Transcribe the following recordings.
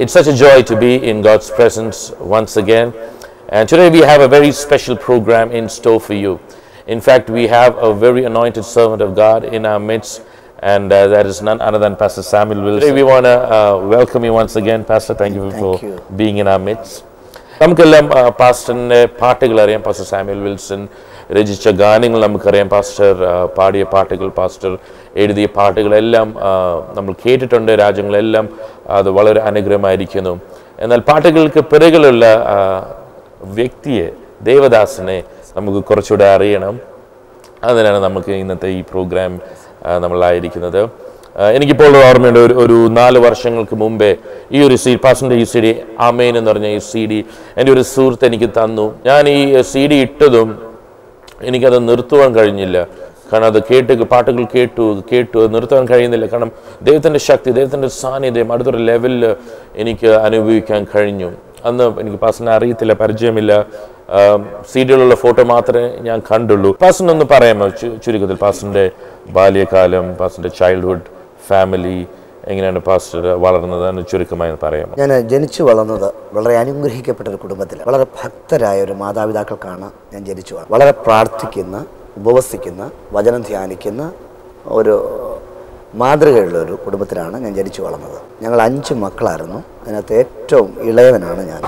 It's such a joy to be in God's presence once again. And today we have a very special program in store for you. In fact, we have a very anointed servant of God in our midst, and uh, that is none other than Pastor Samuel Wilson. Today we want to uh, welcome you once again, Pastor. Thank you for you. being in our midst. നമുക്കെല്ലാം ആ, പാസ്റ്ററിൻ്റെ പാട്ടുകൾ അറിയാം pastor Samuel Wilson രചിച്ച ഗാനങ്ങൾ നമുക്കറിയാം pastor ആ, പാടിയ പാട്ടുകൾ പാസ്റ്റർ എഴുതിയ പാട്ടുകളെല്ലാം ആ, നമ്മൾ കേട്ടിട്ടുണ്ട് രാജ്യങ്ങളെല്ലാം അത് വളരെ അനുഗ്രഹമായിരിക്കുന്നു എന്നാൽ പാട്ടുകൾക്ക് പിറകിലുള്ള ആ, വ്യക്തിയെ ദേവദാസനെ നമുക്ക് കുറച്ചുകൂടെ അറിയണം അതിനാണ് നമുക്ക് ഇന്നത്തെ ഈ പ്രോഗ്രാം ആ, നമ്മളായിരിക്കുന്നത് ആ, എനിക്കിപ്പോൾ ഓർമ്മയുണ്ട് ഒരു ഒരു നാല് വർഷങ്ങൾക്ക് മുമ്പേ ഈ ഒരു സി പാസിൻ്റെ ഈ സി ഡി അമേൻ എന്ന് പറഞ്ഞ ഈ സി ഡി എൻ്റെ ഒരു സുഹൃത്ത് എനിക്ക് തന്നു ഞാൻ ഈ സി ഡി ഇട്ടതും എനിക്കത് നിർത്തുവാൻ കഴിഞ്ഞില്ല കാരണം അത് കേട്ട് പാട്ടുകൾ കേട്ടു കേട്ടു അത് നിർത്താൻ കഴിയുന്നില്ല കാരണം ദൈവത്തിൻ്റെ ശക്തി ദൈവത്തിൻ്റെ സാന്നിധ്യം അടുത്തൊരു ലെവലിൽ എനിക്ക് അനുഭവിക്കാൻ കഴിഞ്ഞു അന്ന് എനിക്ക് പാസിനെ അറിയത്തില്ല പരിചയമില്ല സീഡിലുള്ള ഫോട്ടോ മാത്രമേ ഞാൻ കണ്ടുള്ളൂ പാസിനൊന്ന് പറയാമോ ചു- ചുരുക്കത്തിൽ പാസിൻ്റെ ബാല്യകാലം പാസിൻ്റെ ചൈൽഡ്ഹുഡ് ഫാമിലി എങ്ങനെയാണ് പാസ്റ്റർ വളർന്നത് എന്ന് ചുരുക്കമായി പറയാമോ ഞാൻ ജനിച്ചു വളർന്നത് വളരെ അനുഗ്രഹിക്കപ്പെട്ട ഒരു കുടുംബത്തിൽ വളരെ ഭക്തരായ ഒരു മാതാപിതാക്കൾക്കാണ് ഞാൻ ജനിച്ചു വളർന്നത് വളരെ പ്രാർത്ഥിക്കുന്ന ഉപവസിക്കുന്ന വചനം ധ്യാനിക്കുന്ന ഒരു മാതൃകയുള്ള ഒരു കുടുംബത്തിലാണ് ഞാൻ ജനിച്ചു വളർന്നത് ഞങ്ങൾ അഞ്ച് മക്കളായിരുന്നു അതിനകത്ത് ഏറ്റവും ഇളയവനാണ് ഞാൻ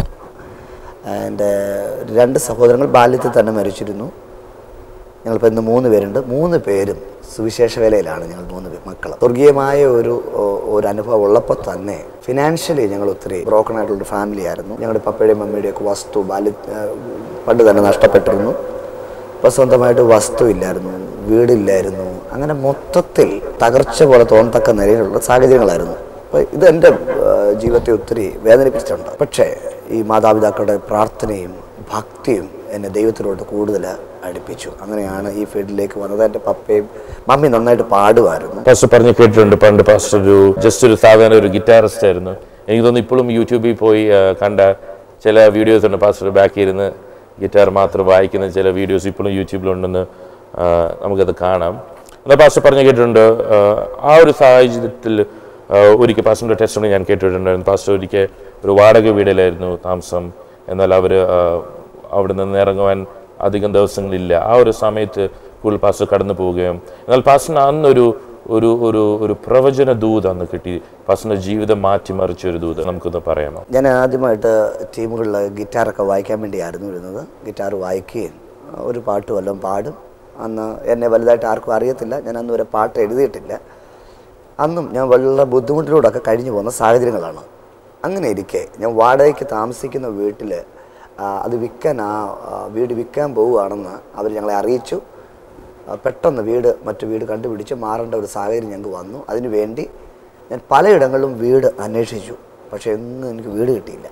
എൻ്റെ രണ്ട് സഹോദരങ്ങൾ ബാല്യത്തിൽ തന്നെ മരിച്ചിരുന്നു ഞങ്ങളിപ്പോൾ ഇന്ന് മൂന്ന് പേരുണ്ട് മൂന്ന് പേരും സുവിശേഷ വേലയിലാണ് ഞങ്ങൾ മൂന്ന് പേര് മക്കൾ സ്വർഗീയമായ ഒരു ഓ- ഒരു അനുഭവം ഉള്ളപ്പോൾ തന്നെ ഫിനാൻഷ്യലി ഞങ്ങൾ ഒത്തിരി ബ്രോക്കൺ ആയിട്ടുള്ള ഫാമിലി ആയിരുന്നു ഞങ്ങളുടെ പപ്പയുടെയും മമ്മിയുടെയും ഒക്കെ വസ്തു ബാല്യ ആ, പണ്ട് തന്നെ നഷ്ടപ്പെട്ടിരുന്നു അപ്പോൾ സ്വന്തമായിട്ട് വസ്തു ഇല്ലായിരുന്നു വീടില്ലായിരുന്നു അങ്ങനെ മൊത്തത്തിൽ തകർച്ച പോലെ തോന്നത്തക്ക നിലയിലുള്ള സാഹചര്യങ്ങളായിരുന്നു അപ്പോൾ ഇത് എൻ്റെ ആ, ജീവിതത്തെ ഒത്തിരി വേദനിപ്പിച്ചിട്ടുണ്ട് പക്ഷേ ഈ മാതാപിതാക്കളുടെ പ്രാർത്ഥനയും ഭക്തിയും എന്നെ ദൈവത്തിലോട്ട് കൂടുതൽ അടുപ്പിച്ചു അങ്ങനെയാണ് ഈ ഫീൽഡിലേക്ക് വന്നത് എൻ്റെ പപ്പയും മമ്മി നന്നായിട്ട് പാടുമായിരുന്നു പാസ്റ്റർ പറഞ്ഞ് കേട്ടിട്ടുണ്ട് പണ്ട് പാസ്റ്റർ ഒരു ജസ്റ്റ് ഒരു സാധാരണ ഒരു ഗിറ്റാറിസ്റ്റ് ആയിരുന്നു എനിക്ക് തോന്നുന്നു ഇപ്പോഴും യൂട്യൂബിൽ പോയി ആ, കണ്ട ചില വീഡിയോസ് ഉണ്ട് പാസ്റ്റർ ബാക്കി ഇരുന്ന് ഗിറ്റാർ മാത്രം വായിക്കുന്ന ചില വീഡിയോസ് ഇപ്പോഴും യൂട്യൂബിലുണ്ടെന്ന് ആ, നമുക്കത് കാണാം എന്നാൽ പാസ്റ്റർ പറഞ്ഞ് കേട്ടിട്ടുണ്ട് ആ, ആ ഒരു സാഹചര്യത്തിൽ ആ, ഒരിക്കൽ പാസ്റ്ററിൻ്റെ ടെസ്റ്റ് ഞാൻ കേട്ടിട്ടുണ്ടായിരുന്നു പാസ്റ്റർ ഒരിക്കൽ ഒരു വാടക വീടിലായിരുന്നു താമസം എന്നാൽ അവർ അവിടെ നിന്ന് ഇറങ്ങുവാൻ അധികം ദിവസങ്ങളില്ല ആ ഒരു സമയത്ത് കൂടുതൽ പാസ്റ്റർ കടന്നു പോവുകയും എന്നാൽ പാസ്റ്ററിന് അന്നൊരു ഒരു ഒരു ഒരു പ്രവചന ദൂത് അന്ന് കിട്ടി പാസ്റ്ററിന്റെ ജീവിതം മാറ്റിമറിച്ച ഒരു ദൂത് നമുക്കൊന്ന് പറയാമോ ഞാൻ ആദ്യമായിട്ട് ടീമുകളിൽ ഗിറ്റാറൊക്കെ വായിക്കാൻ വേണ്ടിയായിരുന്നു ഇരുന്നത് ഗിറ്റാർ വായിക്കുകയും ഒരു പാട്ട് വല്ലതും പാടും അന്ന് എന്നെ വലുതായിട്ട് ആർക്കും അറിയത്തില്ല ഞാൻ അന്ന് വരെ പാട്ട് എഴുതിയിട്ടില്ല അന്നും ഞാൻ വളരെ ബുദ്ധിമുട്ടിലൂടെയൊക്കെ കഴിഞ്ഞു പോകുന്ന സാഹചര്യങ്ങളാണ് അങ്ങനെ ഇരിക്കെ ഞാൻ വാടകയ്ക്ക് താമസിക്കുന്ന വീട്ടിൽ അത് വിൽക്കാൻ ആ ആ, വീട് വിൽക്കാൻ പോവുകയാണെന്ന് അവർ ഞങ്ങളെ അറിയിച്ചു ആ, പെട്ടെന്ന് വീട് മറ്റു വീട് കണ്ടുപിടിച്ച് മാറേണ്ട ഒരു സാഹചര്യം ഞങ്ങൾക്ക് വന്നു അതിനു വേണ്ടി ഞാൻ പലയിടങ്ങളിലും വീട് അന്വേഷിച്ചു പക്ഷേ എങ്ങും എനിക്ക് വീട് കിട്ടിയില്ല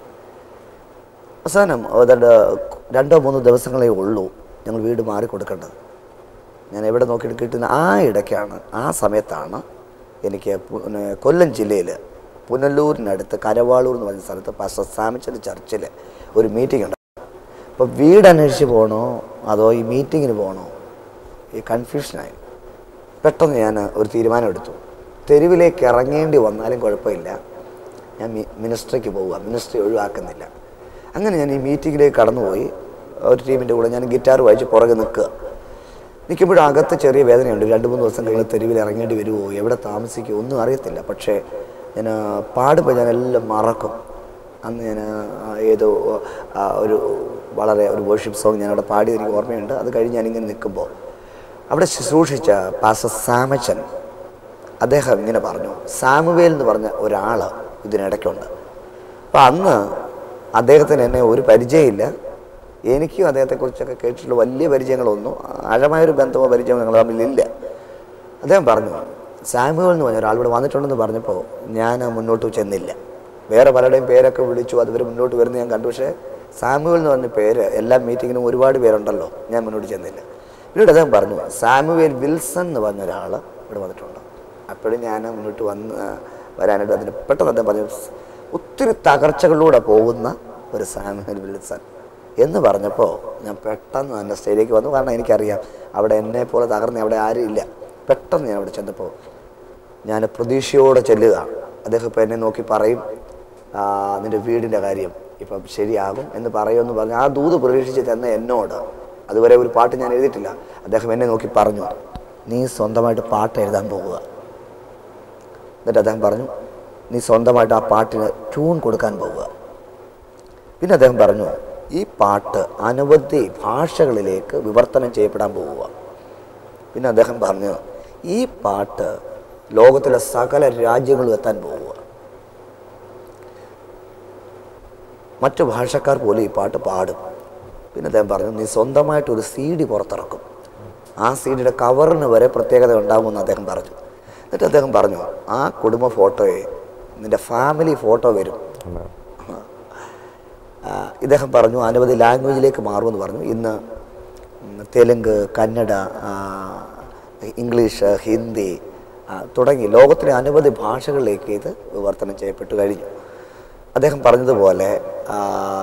അവസാനം ഏതാണ്ട് രണ്ടോ മൂന്നോ ദിവസങ്ങളേ ഉള്ളൂ ഞങ്ങൾ വീട് മാറി കൊടുക്കേണ്ടത് ഞാൻ എവിടെ നോക്കിയിട്ട് കിട്ടുന്ന ആ ഇടയ്ക്കാണ് ആ സമയത്താണ് എനിക്ക് പു- പിന്നെ കൊല്ലം ജില്ലയിൽ പുനലൂരിനടുത്ത് കരവാളൂർ എന്ന് പറഞ്ഞ സ്ഥലത്ത് പാസ്റ്റർ സാമിച്ചത് ചർച്ചിൽ ഒരു മീറ്റിംഗ് ഉണ്ട് അപ്പോൾ വീട് അന്വേഷിച്ച് പോകണോ അതോ ഈ മീറ്റിങ്ങിന് പോകണോ ഈ കൺഫ്യൂഷനായി പെട്ടെന്ന് ഞാൻ ഒരു തീരുമാനം എടുത്തു തെരുവിലേക്ക് ഇറങ്ങേണ്ടി വന്നാലും കുഴപ്പമില്ല ഞാൻ മി- മിനിസ്ട്രിക്ക് പോവുക മിനിസ്ട്രി ഒഴിവാക്കുന്നില്ല അങ്ങനെ ഞാൻ ഈ മീറ്റിങ്ങിലേക്ക് കടന്നുപോയി ഒരു ടീമിൻ്റെ കൂടെ ഞാൻ ഗിറ്റാർ വായിച്ച് പുറകെ നിൽക്കുക നിൽക്കുമ്പോഴും അകത്ത് ചെറിയ വേദനയുണ്ട് രണ്ട് മൂന്ന് ദിവസം കഴിഞ്ഞ് തെരുവിൽ ഇറങ്ങേണ്ടി വരുമോ എവിടെ താമസിക്കുമോ ഒന്നും അറിയത്തില്ല പക്ഷേ ഞാൻ ആ, പാടുമ്പോൾ ഞാൻ എല്ലാം മറക്കും അന്ന് ഞാൻ ആ, ഏതോ ആ, ഒരു വളരെ ഒരു വേർഷിപ്പ് സോങ് ഞാൻ അവിടെ പാടിയത് എനിക്ക് ഓർമ്മയുണ്ട് അത് കഴിഞ്ഞ് ഞാനിങ്ങനെ നിൽക്കുമ്പോൾ അവിടെ ശുശ്രൂഷിച്ച പാസ്റ്റർ സാമച്ചൻ അദ്ദേഹം ഇങ്ങനെ പറഞ്ഞു സാമുവേൽ എന്ന് പറഞ്ഞ ഒരാൾ ഇതിനിടയ്ക്കുണ്ട് അപ്പം അന്ന് അദ്ദേഹത്തിന് എന്നെ ഒരു പരിചയമില്ല എനിക്കും അദ്ദേഹത്തെക്കുറിച്ചൊക്കെ കേട്ടിട്ടുള്ള വലിയ പരിചയങ്ങളൊന്നും ആഴമായൊരു ബന്ധമോ പരിചയമോ ഞങ്ങൾ തമ്മിലില്ല അദ്ദേഹം പറഞ്ഞു സാമുവൽ എന്ന് പറഞ്ഞ ഒരാൾ ഇവിടെ വന്നിട്ടുണ്ടെന്ന് പറഞ്ഞപ്പോൾ ഞാൻ മുന്നോട്ട് ചെന്നില്ല വേറെ പലരുടെയും പേരൊക്കെ വിളിച്ചു അതുവരെ മുന്നോട്ട് വരുന്ന ഞാൻ കണ്ടു പക്ഷേ സാമുവൽ എന്ന് പറഞ്ഞ പേര് എല്ലാ മീറ്റിങ്ങിനും ഒരുപാട് പേരുണ്ടല്ലോ ഞാൻ മുന്നോട്ട് ചെന്നില്ല പിന്നീട് അദ്ദേഹം പറഞ്ഞു സാമുവേൽ വിൽസൺ എന്ന് പറഞ്ഞ ഒരാൾ ഇവിടെ വന്നിട്ടുണ്ട് അപ്പോഴും ഞാൻ മുന്നോട്ട് വന്ന് വരാനായിട്ട് അതിന് പെട്ടെന്ന് അദ്ദേഹം പറഞ്ഞു ഒത്തിരി തകർച്ചകളിലൂടെ പോകുന്ന ഒരു സാമുവേൽ വിൽസൺ എന്ന് പറഞ്ഞപ്പോൾ ഞാൻ പെട്ടെന്ന് തന്നെ സ്റ്റേജിലേക്ക് വന്നു കാരണം എനിക്കറിയാം അവിടെ എന്നെ പോലെ തകർന്ന അവിടെ ആരും ഇല്ല പെട്ടെന്ന് ഞാൻ അവിടെ ചെന്നപ്പോൾ ഞാൻ പ്രതീക്ഷയോടെ ചെല്ലുക അദ്ദേഹം ഇപ്പോൾ എന്നെ നോക്കി പറയും ആ, നിൻ്റെ വീടിൻ്റെ കാര്യം ഇപ്പം ശരിയാകും എന്ന് പറയുമെന്ന് പറഞ്ഞ് ആ ദൂത് പ്രതീക്ഷിച്ച് തന്ന എന്നോട് അതുവരെ ഒരു പാട്ട് ഞാൻ എഴുതിയിട്ടില്ല അദ്ദേഹം എന്നെ നോക്കി പറഞ്ഞു നീ സ്വന്തമായിട്ട് പാട്ട് എഴുതാൻ പോവുക എന്നിട്ട് അദ്ദേഹം പറഞ്ഞു നീ സ്വന്തമായിട്ട് ആ പാട്ടിന് ട്യൂൺ കൊടുക്കാൻ പോവുക പിന്നെ അദ്ദേഹം പറഞ്ഞു ഈ പാട്ട് അനവധി ഭാഷകളിലേക്ക് വിവർത്തനം ചെയ്യപ്പെടാൻ പോവുക പിന്നെ അദ്ദേഹം പറഞ്ഞു ഈ പാട്ട് ലോകത്തിലെ സകല രാജ്യങ്ങളും എത്താൻ പോവുക മറ്റു ഭാഷക്കാർ പോലും ഈ പാട്ട് പാടും പിന്നെ അദ്ദേഹം പറഞ്ഞു നീ സ്വന്തമായിട്ട് ഒരു സി ഡി പുറത്തിറക്കും ആ സി ഡിയുടെ കവറിന് വരെ പ്രത്യേകത ഉണ്ടാകുമെന്ന് അദ്ദേഹം പറഞ്ഞു എന്നിട്ട് അദ്ദേഹം പറഞ്ഞു ആ കുടുംബ ഫോട്ടോയെ നിൻ്റെ ഫാമിലി ഫോട്ടോ വരും ആ, ഇദ്ദേഹം പറഞ്ഞു അനവധി ലാംഗ്വേജിലേക്ക് മാറുമെന്ന് പറഞ്ഞു ഇന്ന് ഉം, തെലുങ്ക് കന്നഡ ആ, ഇംഗ്ലീഷ് ഹിന്ദി ആ, തുടങ്ങി ലോകത്തിലെ അനവധി ഭാഷകളിലേക്ക് ഇത് വിവർത്തനം ചെയ്യപ്പെട്ടു കഴിഞ്ഞു അദ്ദേഹം പറഞ്ഞതുപോലെ ആ,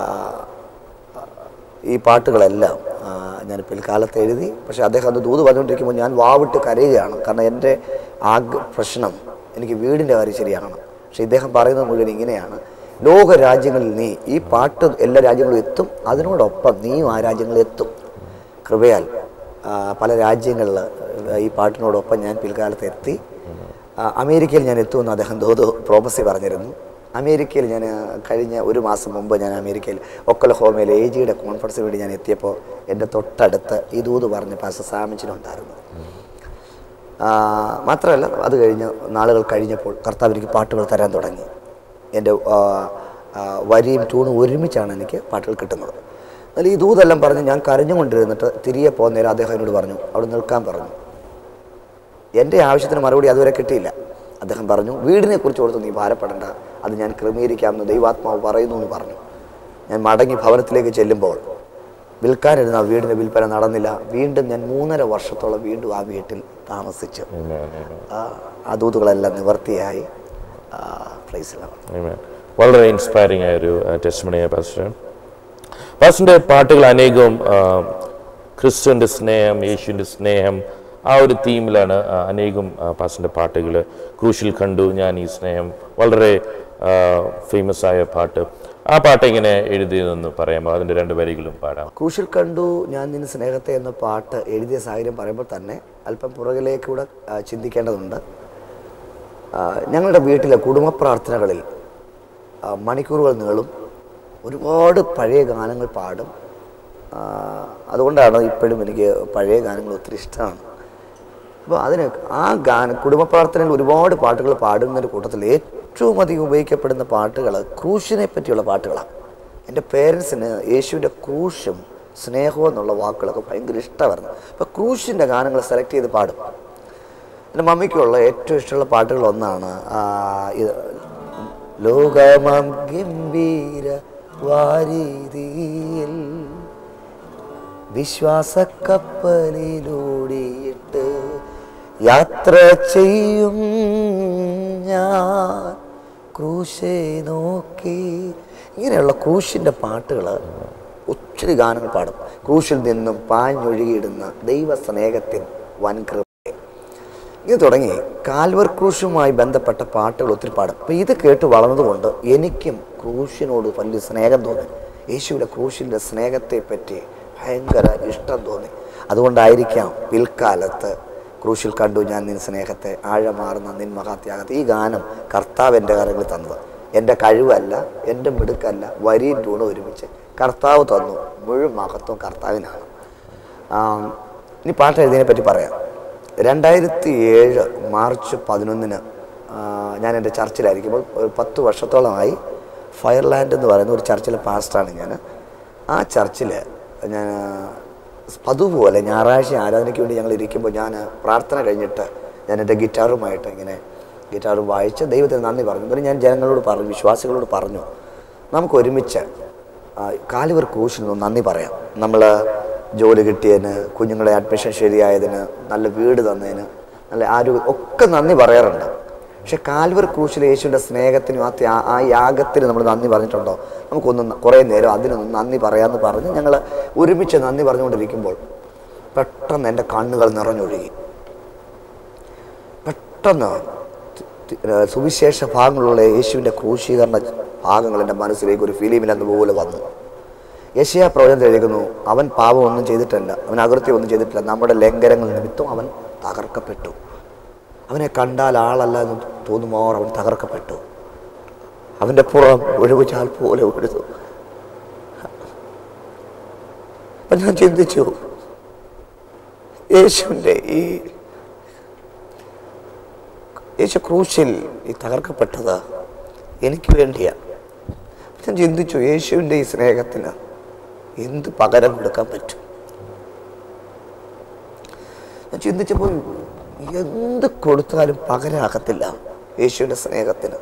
ഈ പാട്ടുകളെല്ലാം ആ, ഞാൻ പിൽക്കാലത്ത് എഴുതി പക്ഷേ അദ്ദേഹം അത് ദൂത് പറഞ്ഞുകൊണ്ടിരിക്കുമ്പോൾ ഞാൻ വാവിട്ട് കരയുകയാണ് കാരണം എൻ്റെ ആഗ് പ്രശ്നം എനിക്ക് വീടിൻ്റെ കാര്യം ശരിയാണ് പക്ഷേ ഇദ്ദേഹം പറയുന്നത് മുഴുവൻ ഇങ്ങനെയാണ് ലോക രാജ്യങ്ങളിൽ നീ ഈ പാട്ട് എല്ലാ രാജ്യങ്ങളും എത്തും അതിനോടൊപ്പം നീയും ആ രാജ്യങ്ങളിൽ എത്തും കൃപയാൽ ആ, പല രാജ്യങ്ങളിൽ ഈ പാട്ടിനോടൊപ്പം ഞാൻ പിൽക്കാലത്ത് എത്തി ആ, അമേരിക്കയിൽ ഞാൻ എത്തുമെന്ന് അദ്ദേഹം തോതു പ്രോപ്പസി പറഞ്ഞിരുന്നു അമേരിക്കയിൽ ഞാൻ ആ, കഴിഞ്ഞ ഒരു മാസം മുമ്പ് ഞാൻ അമേരിക്കയിൽ ഒക്കലഹോമയിൽ എ ജിയുടെ കോൺഫറൻസിന് വേണ്ടി ഞാൻ എത്തിയപ്പോൾ എൻ്റെ തൊട്ടടുത്ത് ഈ ദൂത് പറഞ്ഞ പാസ സാമിച്ചിനുണ്ടായിരുന്നു ആ, മാത്രമല്ല അത് കഴിഞ്ഞ് നാളുകൾ കഴിഞ്ഞപ്പോൾ കർത്താവ് എനിക്ക് പാട്ടുകൾ തരാൻ തുടങ്ങി എൻ്റെ ആ, ആ, വരിയും ട്യൂണും ഒരുമിച്ചാണ് എനിക്ക് പാട്ടുകൾ കിട്ടുന്നത് എന്നാൽ ഈ ദൂതെല്ലാം പറഞ്ഞ് ഞാൻ കരഞ്ഞുകൊണ്ടിരുന്നിട്ട് തിരികെ പോകുന്ന നേരം അദ്ദേഹം എന്നോട് പറഞ്ഞു അവിടെ നിൽക്കാൻ പറഞ്ഞു എൻ്റെ ആവശ്യത്തിന് മറുപടി അതുവരെ കിട്ടിയില്ല അദ്ദേഹം പറഞ്ഞു വീടിനെ കുറിച്ച് ഓർത്ത് നീ ഭാരപ്പെടേണ്ട അത് ഞാൻ ക്രമീകരിക്കാമെന്ന് ദൈവാത്മാവ് പറയുന്നു എന്ന് പറഞ്ഞു ഞാൻ മടങ്ങി ഭവനത്തിലേക്ക് ചെല്ലുമ്പോൾ വിൽക്കാനിരുന്ന ആ വീടിൻ്റെ വിൽപ്പന നടന്നില്ല വീണ്ടും ഞാൻ മൂന്നര വർഷത്തോളം വീണ്ടും ആ വീട്ടിൽ താമസിച്ചു ആ അതൂതുകളെല്ലാം നിവർത്തിയായി പ്ലേസിലാണ് Amen. വളരെ ഇൻസ്പയറിംഗ് ആയ ഒരു ടെസ്റ്റിമണിയായ പാസ്റ്റർ പാസ്റ്ററിൻ്റെ പാട്ടുകൾ അനേകവും ആ, ക്രിസ്തുവിൻ്റെ സ്നേഹം യേശുവിൻ്റെ സ്നേഹം ആ ഒരു തീമിലാണ് ആ, അനേകം ആ, പാസ്റ്ററിൻ്റെ പാട്ടുകൾ ക്രൂശിൽ കണ്ടു ഞാൻ ഈ സ്നേഹം വളരെ ഫേമസ് ആയ പാട്ട് ആ പാട്ട് എങ്ങനെ എഴുതിയതെന്ന് പറയാമോ അതിൻ്റെ രണ്ട് വരികളും പാടാം ക്രൂശിൽ കണ്ടു ഞാൻ നിന്റെ സ്നേഹത്തെ എന്ന പാട്ട് എഴുതിയ സാഹചര്യം പറയുമ്പോൾ തന്നെ അല്പം പുറകിലേക്കൂടെ ആ, ചിന്തിക്കേണ്ടതുണ്ട് ആ, ഞങ്ങളുടെ വീട്ടിലെ കുടുംബ പ്രാർത്ഥനകളിൽ ആ, മണിക്കൂറുകൾ നീളും ഒരുപാട് പഴയ ഗാനങ്ങൾ പാടും ആ, അതുകൊണ്ടാണ് ഇപ്പോഴും എനിക്ക് പഴയ ഗാനങ്ങൾ ഒത്തിരി ഇഷ്ടമാണ് അപ്പോൾ അതിന് ആ ഗാന കുടുംബ പ്രാർത്ഥനയിൽ ഒരുപാട് പാട്ടുകൾ പാടുന്നതിൻ്റെ കൂട്ടത്തിൽ ഏറ്റവും അധികം ഉപയോഗിക്കപ്പെടുന്ന പാട്ടുകൾ ക്രൂശിനെ പറ്റിയുള്ള പാട്ടുകളാണ് എൻ്റെ പേരൻസിന് യേശുവിൻ്റെ ക്രൂശും സ്നേഹവും എന്നുള്ള വാക്കുകളൊക്കെ ഭയങ്കര ഇഷ്ടമായിരുന്നു അപ്പോൾ ക്രൂശിൻ്റെ ഗാനങ്ങൾ സെലക്ട് ചെയ്ത് പാടും എൻ്റെ മമ്മിക്കുള്ള ഏറ്റവും ഇഷ്ടമുള്ള പാട്ടുകൾ ഒന്നാണ് ആ, ഇത് ലോകമാം ഗംഭീര വാരീതിയിൽ വിശ്വാസക്കപ്പലിലൂടിയിട്ട് യാത്ര ചെയ്യും ഞാൻ ക്രൂശെ നോക്കി ഇങ്ങനെയുള്ള ക്രൂശിൻ്റെ പാട്ടുകൾ ഒത്തിരി ഗാനങ്ങൾ പാടും ക്രൂശിൽ നിന്നും പാഞ്ഞൊഴുകിയിടുന്ന ദൈവസ്നേഹത്തിൻ വൻകൃപ ഇത് തുടങ്ങി കാൽവർ ക്രൂശുമായി ബന്ധപ്പെട്ട പാട്ടുകൾ ഒത്തിരി പാടും അപ്പോൾ ഇത് കേട്ട് വളർന്നതുകൊണ്ട് എനിക്കും ക്രൂശിനോട് വലിയ സ്നേഹം തോന്നി യേശുവിൻ്റെ ക്രൂശിൻ്റെ സ്നേഹത്തെ പറ്റി ഭയങ്കര ഇഷ്ടം തോന്നി അതുകൊണ്ടായിരിക്കാം പിൽക്കാലത്ത് ക്രൂശിൽ കണ്ടു ഞാൻ നിൻ സ്നേഹത്തെ ആഴമാർന്ന നിൻ മഹാത്യാഗത്തെ ഈ ഗാനം കർത്താവ് എൻ്റെ കരങ്ങളിൽ തന്നത് എൻ്റെ കഴിവല്ല എൻ്റെ മിടുക്കല്ല വരിയും ട്യൂണും ഒരുമിച്ച് കർത്താവ് തന്നു മുഴുവൻ മഹത്വം കർത്താവിനാണ് ആം, ഇനി പാട്ട് എഴുതിയതിനെ പറ്റി പറയാം രണ്ടായിരത്തി ഏഴ് മാർച്ച് പതിനൊന്നിന് ആ, ഞാൻ എൻ്റെ ചർച്ചിലായിരിക്കുമ്പോൾ ഒരു പത്ത് വർഷത്തോളമായി ഫയർലാൻഡ് എന്ന് പറയുന്ന ഒരു ചർച്ചിലെ പാസ്റ്ററാണ് ഞാൻ ആ ചർച്ചിൽ ഞാൻ പതിവ് പോലെ ഞായറാഴ്ച ആരാധനയ്ക്ക് വേണ്ടി ഞങ്ങൾ ഇരിക്കുമ്പോൾ ഞാൻ പ്രാർത്ഥന കഴിഞ്ഞിട്ട് ഞാൻ എൻ്റെ ഗിറ്റാറുമായിട്ട് ഇങ്ങനെ ഗിറ്റാർ വായിച്ച് ദൈവത്തിന് നന്ദി പറഞ്ഞു എന്നിട്ട് ഞാൻ ജനങ്ങളോട് പറഞ്ഞു വിശ്വാസികളോട് പറഞ്ഞു നമുക്ക് ഒരുമിച്ച് ആ, കാലുവർ ക്രൂശിൽ നിന്ന് നന്ദി പറയാം നമ്മൾ ജോലി കിട്ടിയതിന് കുഞ്ഞുങ്ങളുടെ അഡ്മിഷൻ ശരിയായതിന് നല്ല വീട് തന്നതിന് നല്ല ആരോഗ്യം ഒക്കെ നന്ദി പറയാറുണ്ട് പക്ഷെ കാൽവർ ക്രൂശിൽ യേശുവിൻ്റെ സ്നേഹത്തിനും ആ ത്യാ- ആ യാഗത്തിന് നമ്മൾ നന്ദി പറഞ്ഞിട്ടുണ്ടോ നമുക്കൊന്ന് ന- കുറേ നേരം അതിനൊന്ന് നന്ദി പറയാമെന്ന് പറഞ്ഞ് ഞങ്ങൾ ഒരുമിച്ച് നന്ദി പറഞ്ഞുകൊണ്ടിരിക്കുമ്പോൾ പെട്ടെന്ന് എൻ്റെ കണ്ണുകൾ നിറഞ്ഞൊഴുകി പെട്ടെന്ന് തി- തി- ഏഹ് സുവിശേഷ ഭാഗങ്ങളുള്ള യേശുവിൻ്റെ ക്രൂശീകരണ ഭാഗങ്ങൾ എൻ്റെ മനസ്സിലേക്ക് ഒരു ഫിലിമിൽ അതുപോലെ വന്നു യശയ പ്രവചനം എഴുതുന്നു അവൻ പാപമൊന്നും ചെയ്തിട്ടല്ല അവൻ അകൃത്യം ഒന്നും ചെയ്തിട്ടില്ല നമ്മുടെ ലംഘനങ്ങൾ നിമിത്തം അവൻ തകർക്കപ്പെട്ടു അവനെ കണ്ടാൽ ആളല്ല എന്ന് തോന്നുമോർ അവൻ തകർക്കപ്പെട്ടു അവൻ്റെ പുറം ഒഴിവുചാൽ പോലെ ഒഴുതു അപ്പം ഞാൻ ചിന്തിച്ചു യേശുവിൻ്റെ ഈ യേശു ക്രൂശിൽ ഈ തകർക്കപ്പെട്ടത് എനിക്ക് വേണ്ടിയാണ് ഞാൻ ചിന്തിച്ചു യേശുവിൻ്റെ ഈ സ്നേഹത്തിന് എന്ത് പകരം കൊടുക്കാൻ പറ്റും ഞാൻ ചിന്തിച്ചപ്പോൾ എന്ത് കൊടുത്താലും പകരമാകത്തില്ല യേശുവിൻ്റെ സ്നേഹത്തിന്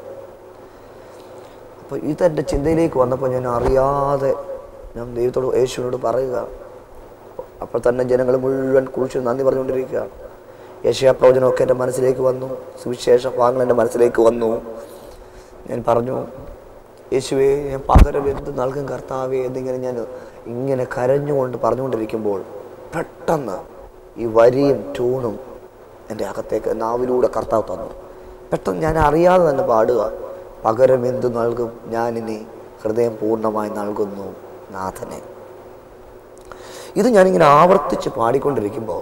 അപ്പോൾ ഇതെൻ്റെ ചിന്തയിലേക്ക് വന്നപ്പോൾ ഞാൻ അറിയാതെ ഞാൻ ദൈവത്തോട് യേശുവിനോട് പറയുക അപ്പോൾ തന്നെ ജനങ്ങൾ മുഴുവൻ കുറിച്ച് നന്ദി പറഞ്ഞുകൊണ്ടിരിക്കുകയാണ് യേശയ പ്രവചനമൊക്കെ എൻ്റെ മനസ്സിലേക്ക് വന്നു സുവിശേഷ ഭാഗങ്ങൾ എൻ്റെ മനസ്സിലേക്ക് വന്നു ഞാൻ പറഞ്ഞു യേശുവേ ഞാൻ പകരം എന്ത് നൽകും കർത്താവേ എന്നിങ്ങനെ ഞാൻ ഇങ്ങനെ കരഞ്ഞുകൊണ്ട് പറഞ്ഞുകൊണ്ടിരിക്കുമ്പോൾ പെട്ടെന്ന് ഈ വരിയും ട്യൂണും എൻ്റെ അകത്തേക്ക് നാവിലൂടെ കർത്താവ് തന്നു പെട്ടെന്ന് ഞാൻ അറിയാതെ തന്നെ പാടുക പകരം എന്ത് നൽകും ഞാനിനി ഹൃദയം പൂർണ്ണമായി നൽകുന്നു നാഥനെ ഇത് ഞാനിങ്ങനെ ആവർത്തിച്ച് പാടിക്കൊണ്ടിരിക്കുമ്പോൾ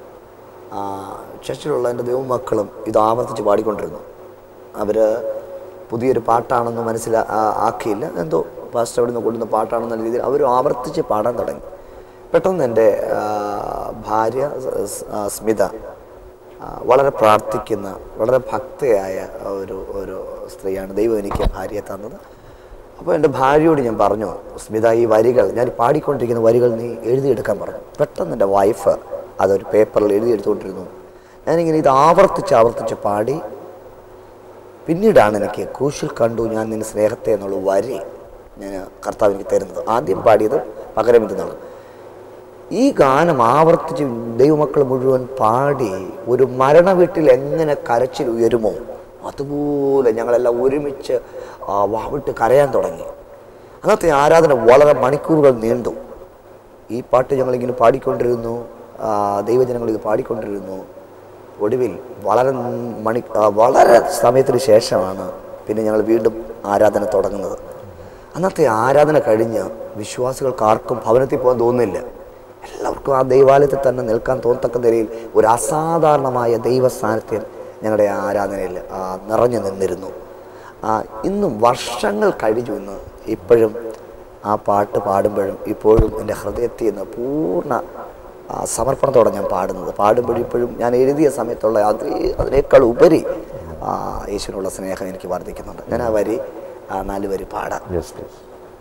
ചർച്ചിലുള്ള എൻ്റെ ദൈവമക്കളും ഇത് ആവർത്തിച്ച് പാടിക്കൊണ്ടിരുന്നു അവർ പുതിയൊരു പാട്ടാണെന്ന് മനസ്സിലാ ആ- ആക്കിയില്ല എന്തോ ഫാസ്റ്റ് അവിടെ നിന്ന് കൊണ്ടുവന്ന പാട്ടാണെന്ന രീതിയിൽ അവർ ആവർത്തിച്ച് പാടാൻ തുടങ്ങി പെട്ടെന്ന് എൻ്റെ ആ, ഭാര്യ സ്- സ്- ആ, സ്മിത ആ, വളരെ പ്രാർത്ഥിക്കുന്ന വളരെ ഭക്തയായ ഒരു ഒരു സ്ത്രീയാണ് ദൈവം എനിക്ക് ഭാര്യയെ തന്നത് അപ്പോൾ എൻ്റെ ഭാര്യയോട് ഞാൻ പറഞ്ഞു സ്മിത ഈ വരികൾ ഞാൻ പാടിക്കൊണ്ടിരിക്കുന്ന വരികൾ നീ എഴുതിയെടുക്കാൻ പറഞ്ഞു പെട്ടെന്ന് എൻ്റെ വൈഫ് അതൊരു പേപ്പറിൽ എഴുതിയെടുത്തുകൊണ്ടിരുന്നു ഞാനിങ്ങനെ ഇത് ആവർത്തിച്ച് ആവർത്തിച്ച് പാടി പിന്നീടാണ് എനിക്ക് ക്രൂശിൽ കണ്ടു ഞാൻ നിന്റെ സ്നേഹത്തെ എന്നുള്ള വരി ഞാൻ കർത്താവ് എനിക്ക് തരുന്നത് ആദ്യം പാടിയത് പകരം ഇത് നൽകും ഈ ഗാനം ആവർത്തിച്ച് ദൈവമക്കൾ മുഴുവൻ പാടി ഒരു മരണ വീട്ടിൽ എങ്ങനെ കരച്ചിൽ ഉയരുമോ അതുപോലെ ഞങ്ങളെല്ലാം ഒരുമിച്ച് ആ, വാവിട്ട് കരയാൻ തുടങ്ങി അന്നത്തെ ആരാധന വളരെ മണിക്കൂറുകൾ നീണ്ടു ഈ പാട്ട് ഞങ്ങളിങ്ങനെ പാടിക്കൊണ്ടിരുന്നു ആ, ദൈവജനങ്ങൾ ഇത് പാടിക്കൊണ്ടിരുന്നു ഒടുവിൽ വളരെ മണി ആ, വളരെ സമയത്തിന് ശേഷമാണ് പിന്നെ ഞങ്ങൾ വീണ്ടും ആരാധന തുടങ്ങുന്നത് അന്നത്തെ ആരാധന കഴിഞ്ഞ് വിശ്വാസികൾക്ക് ആർക്കും ഭവനത്തിൽ പോകാൻ തോന്നുന്നില്ല എല്ലാവർക്കും ആ ദൈവാലയത്തിൽ തന്നെ നിൽക്കാൻ തോന്നത്തക്ക നിലയിൽ ഒരു അസാധാരണമായ ദൈവ സാന്നിധ്യം ഞങ്ങളുടെ ആരാധനയിൽ ആ, നിറഞ്ഞു നിന്നിരുന്നു ആ, ഇന്നും വർഷങ്ങൾ കഴിഞ്ഞു ഇന്ന് ഇപ്പോഴും ആ പാട്ട് പാടുമ്പോഴും ഇപ്പോഴും എൻ്റെ ഹൃദയത്തിൽ നിന്ന് പൂർണ്ണ ആ, സമർപ്പണത്തോടെ ഞാൻ പാടുന്നത് പാടുമ്പോഴും ഇപ്പോഴും ഞാൻ എഴുതിയ സമയത്തുള്ള അതേ അതിനേക്കാൾ ഉപരി ആ, യേശുവിനുള്ള സ്നേഹം എനിക്ക് വർദ്ധിക്കുന്നുണ്ട് ഞാൻ ആ വരി ആ നാല് വരി പാടാം യെസ് പ്ലീസ്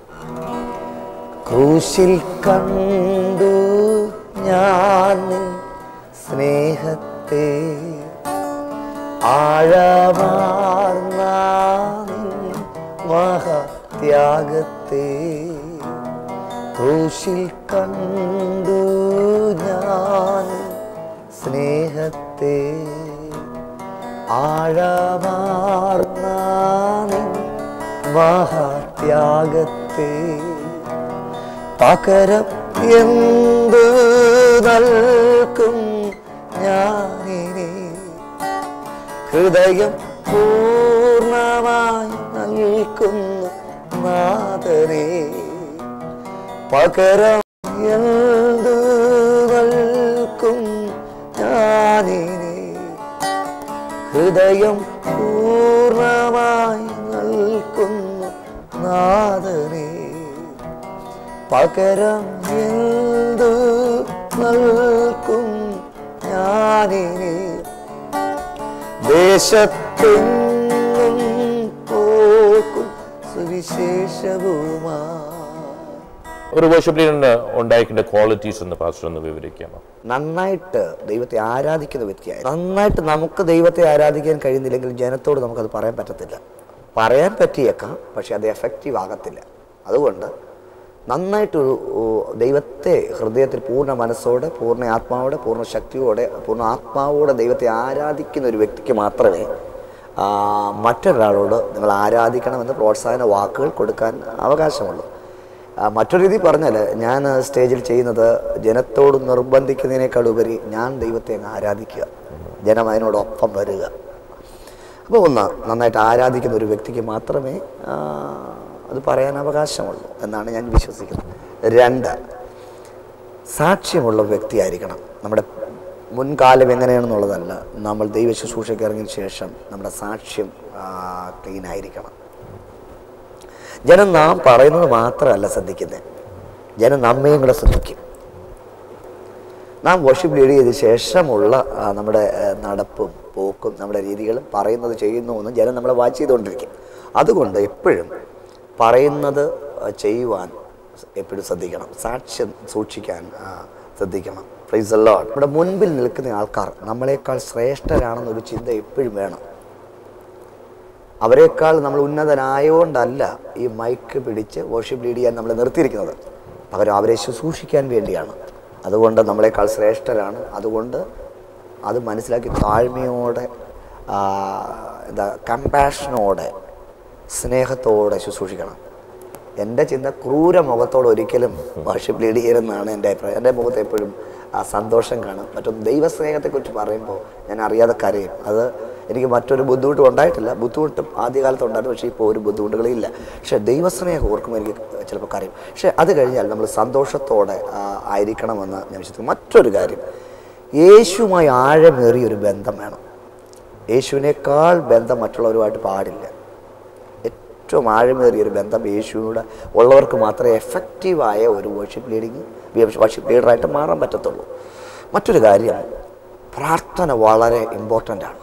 ക്രൂശിൽ കണ്ടു ഞാൻ നിൻ സ്നേഹത്തെ ആഴമാർന്ന നിൻ മഹത്യാഗത്തെ ക്രൂശിൽ കണ്ടു ഞാൻ നിൻ സ്നേഹത്തെ ആഴമാർന്ന നിൻ മഹത്യാഗത്തെ പകരം എന്തു നൽകും ഞാനിനി ഹൃദയം പൂർണ്ണമായി നൽകുന്നു നാഥനെ പകരം എന്തു നൽകും ഞാനിനി ഹൃദയം പൂർണ്ണമായി നൽകുന്നു നാഥനെ പകരം എന്തു നൽകും ഞാനിനി ദേശത്തെങ്ങും പോക്കും സുവിശേഷവുമാ ഒരു വർഷിപ്പ് ലീഡറിന് ഉണ്ടായിരിക്കേണ്ട ക്വാളിറ്റീസ് എന്ന് പാസ്റ്റർ ഒന്ന് വിവരിക്കാമോ നന്നായിട്ട് ദൈവത്തെ ആരാധിക്കുന്ന വ്യക്തിയായി നന്നായിട്ട് നമുക്ക് ദൈവത്തെ ആരാധിക്കാൻ കഴിയുന്നില്ലെങ്കിൽ ജനത്തോട് നമുക്കത് പറയാൻ പറ്റത്തില്ല പറയാൻ പറ്റിയേക്കാം പക്ഷെ അത് എഫക്റ്റീവ് ആകത്തില്ല അതുകൊണ്ട് നന്നായിട്ടൊരു ഓ, ദൈവത്തെ ഹൃദയത്തിൽ പൂർണ്ണ മനസ്സോടെ പൂർണ്ണ ആത്മാവോടെ പൂർണ്ണ ശക്തിയോടെ പൂർണ്ണ ആത്മാവോടെ ദൈവത്തെ ആരാധിക്കുന്ന ഒരു വ്യക്തിക്ക് മാത്രമേ ആ, മറ്റൊരാളോട് നിങ്ങൾ ആരാധിക്കണമെന്ന് പ്രോത്സാഹന വാക്കുകൾ കൊടുക്കാൻ അവകാശമുള്ളൂ ആ, മറ്റൊരു രീതി പറഞ്ഞാൽ ഞാൻ സ്റ്റേജിൽ ചെയ്യുന്നത് ജനത്തോട് നിർബന്ധിക്കുന്നതിനേക്കാൾ ഉപരി ഞാൻ ദൈവത്തെ അങ്ങ് ആരാധിക്കുക ജനം അതിനോടൊപ്പം വരിക അപ്പോൾ ഒന്ന് നന്നായിട്ട് ആരാധിക്കുന്ന ഒരു വ്യക്തിക്ക് മാത്രമേ ആ, അത് പറയാൻ അവകാശമുള്ളൂ എന്നാണ് ഞാൻ വിശ്വസിക്കുന്നത് രണ്ട് സാക്ഷ്യമുള്ള വ്യക്തിയായിരിക്കണം നമ്മുടെ മുൻകാലം എങ്ങനെയാണെന്നുള്ളതല്ല നമ്മൾ ദൈവ ശുശ്രൂഷയ്ക്ക് ഇറങ്ങിയ ശേഷം നമ്മുടെ സാക്ഷ്യം ക്ലീൻ ആയിരിക്കണം ജനം നാം പറയുന്നത് മാത്രമല്ല ശ്രദ്ധിക്കുന്നത് ജനം നമ്മയും കൂടെ ശ്രദ്ധിക്കും നാം വർഷിപ്പ് ലീഡ് ചെയ്ത ശേഷമുള്ള ആ, നമ്മുടെ ആ, നടപ്പും പോക്കും നമ്മുടെ രീതികളും പറയുന്നത് ചെയ്യുന്നു എന്നും ജനം നമ്മളെ വാച്ച് ചെയ്തുകൊണ്ടിരിക്കും അതുകൊണ്ട് എപ്പോഴും പറയുന്നത് ആ, ചെയ്യുവാൻ എപ്പോഴും ശ്രദ്ധിക്കണം സാക്ഷ്യം സൂക്ഷിക്കാൻ ആ, ശ്രദ്ധിക്കണം പ്രൈസ് ലോഡ് നമ്മുടെ മുൻപിൽ നിൽക്കുന്ന ആൾക്കാർ നമ്മളെക്കാൾ ശ്രേഷ്ഠരാണെന്നൊരു ചിന്ത എപ്പോഴും വേണം അവരെക്കാൾ നമ്മൾ ഉന്നതനായോണ്ടല്ല ഈ മൈക്ക് പിടിച്ച് വർഷിപ്പ് ലീഡ് ചെയ്യാൻ നമ്മളെ നിർത്തിയിരിക്കുന്നത് പകരം അവരെ ശുശ്രൂഷിക്കാൻ വേണ്ടിയാണ് അതുകൊണ്ട് നമ്മളെക്കാൾ ശ്രേഷ്ഠരാണ് അതുകൊണ്ട് അത് മനസ്സിലാക്കി താഴ്മയോടെ ആ, എന്താ കമ്പാഷനോടെ സ്നേഹത്തോടെ ശുശ്രൂഷിക്കണം എൻ്റെ ചിന്ത ക്രൂര മുഖത്തോട് ഒരിക്കലും വർഷിപ്പ് ലീഡ് ചെയ്യരുതെന്നാണ് എൻ്റെ അഭിപ്രായം എൻ്റെ മുഖത്ത് എപ്പോഴും ആ സന്തോഷം കാണും മറ്റൊന്ന് ദൈവസ്നേഹത്തെക്കുറിച്ച് പറയുമ്പോൾ ഞാൻ അറിയാതെ കരയും അത് എനിക്ക് മറ്റൊരു ബുദ്ധിമുട്ടും ഉണ്ടായിട്ടില്ല ബുദ്ധിമുട്ടും ആദ്യകാലത്ത് ഉണ്ടായിരുന്നു പക്ഷേ ഇപ്പോൾ ഒരു ബുദ്ധിമുട്ടുകളും ഇല്ല പക്ഷേ ദൈവസ്നേഹം ഓർക്കുമ്പോൾ എനിക്ക് ചിലപ്പോൾ കരയും പക്ഷേ അത് കഴിഞ്ഞാൽ നമ്മൾ സന്തോഷത്തോടെ ആ, ആയിരിക്കണമെന്ന് ഞാൻ വിശ്വസിക്കുന്നു മറ്റൊരു കാര്യം യേശുവുമായി ആഴമേറിയ ഒരു ബന്ധം വേണം യേശുവിനേക്കാൾ ബന്ധം മറ്റുള്ളവരുമായിട്ട് പാടില്ല ഏറ്റവും ആഴമേറിയ ഒരു ബന്ധം യേശുവിനോട് ഉള്ളവർക്ക് മാത്രമേ എഫക്റ്റീവായ ഒരു വർഷിപ്പ് ലീഡിങ് വർഷിപ്പ് ലീഡറായിട്ട് മാറാൻ പറ്റത്തുള്ളൂ മറ്റൊരു കാര്യം പ്രാർത്ഥന വളരെ ഇമ്പോർട്ടൻ്റ് ആണ്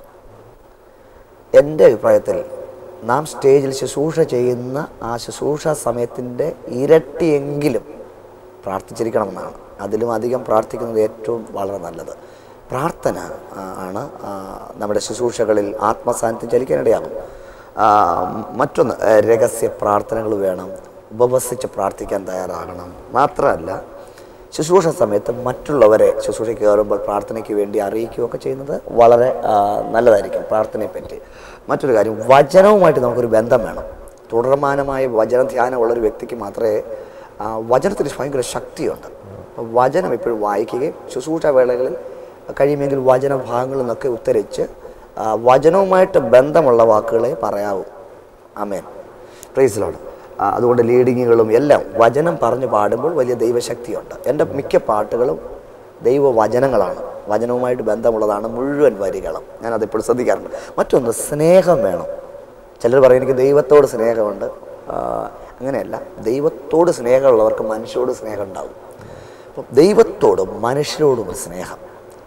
എൻ്റെ അഭിപ്രായത്തിൽ നാം സ്റ്റേജിൽ ശുശ്രൂഷ ചെയ്യുന്ന ആ ശുശ്രൂഷ സമയത്തിൻ്റെ ഇരട്ടിയെങ്കിലും പ്രാർത്ഥിച്ചിരിക്കണമെന്നാണ് അതിലും അധികം പ്രാർത്ഥിക്കുന്നത് ഏറ്റവും വളരെ നല്ലത് പ്രാർത്ഥന ആ, ആണ് ആ, നമ്മുടെ ശുശ്രൂഷകളിൽ ആത്മസാന്നിധ്യം ചലിക്കാനിടയാകും ആ, മറ്റൊന്ന് ആ, രഹസ്യ പ്രാർത്ഥനകൾ വേണം ഉപവസിച്ച് പ്രാർത്ഥിക്കാൻ തയ്യാറാകണം മാത്രമല്ല ശുശ്രൂഷ സമയത്ത് മറ്റുള്ളവരെ ശുശ്രൂഷ കയറുമ്പോൾ പ്രാർത്ഥനയ്ക്ക് വേണ്ടി അറിയിക്കുകയൊക്കെ ചെയ്യുന്നത് വളരെ ആ, നല്ലതായിരിക്കും പ്രാർത്ഥനയെപ്പറ്റി മറ്റൊരു കാര്യം വചനവുമായിട്ട് നമുക്കൊരു ബന്ധം വേണം തുടർമാനമായ വചന ധ്യാനമുള്ളൊരു വ്യക്തിക്ക് മാത്രമേ ആ, വചനത്തിന് ഭയങ്കര ശക്തിയുണ്ട് അപ്പോൾ വചനം എപ്പോഴും വായിക്കുകയും ശുശ്രൂഷ വേളകളിൽ കഴിയുമെങ്കിൽ വചന ഭാഗങ്ങളിൽ നിന്നൊക്കെ ഉത്തരിച്ച് ആ, വചനവുമായിട്ട് ബന്ധമുള്ള വാക്കുകളെ പറയാവൂ ആമേൻ പ്രൈസിലോട് അതുകൊണ്ട് ലീഡിങ്ങുകളും എല്ലാം വചനം പറഞ്ഞ് പാടുമ്പോൾ വലിയ ദൈവശക്തിയുണ്ട് എൻ്റെ മിക്ക പാട്ടുകളും ദൈവവചനങ്ങളാണ് വചനവുമായിട്ട് ബന്ധമുള്ളതാണ് മുഴുവൻ വരികളും ഞാൻ അതിപ്പോൾ ശ്രദ്ധിക്കാറുണ്ട് മറ്റൊന്ന് സ്നേഹം വേണം ചിലർ പറയും എനിക്ക് ദൈവത്തോട് സ്നേഹമുണ്ട് ആ, അങ്ങനെയല്ല ദൈവത്തോട് സ്നേഹമുള്ളവർക്ക് മനുഷ്യരോട് സ്നേഹം ഉണ്ടാവും അപ്പം ദൈവത്തോടും മനുഷ്യരോടും ഒരു സ്നേഹം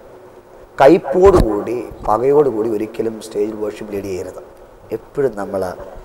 കയ്പോടുകൂടി പകയോടുകൂടി ഒരിക്കലും സ്റ്റേജിൽ വർഷിപ്പ് ലീഡ് ചെയ്യരുത് എപ്പോഴും നമ്മൾ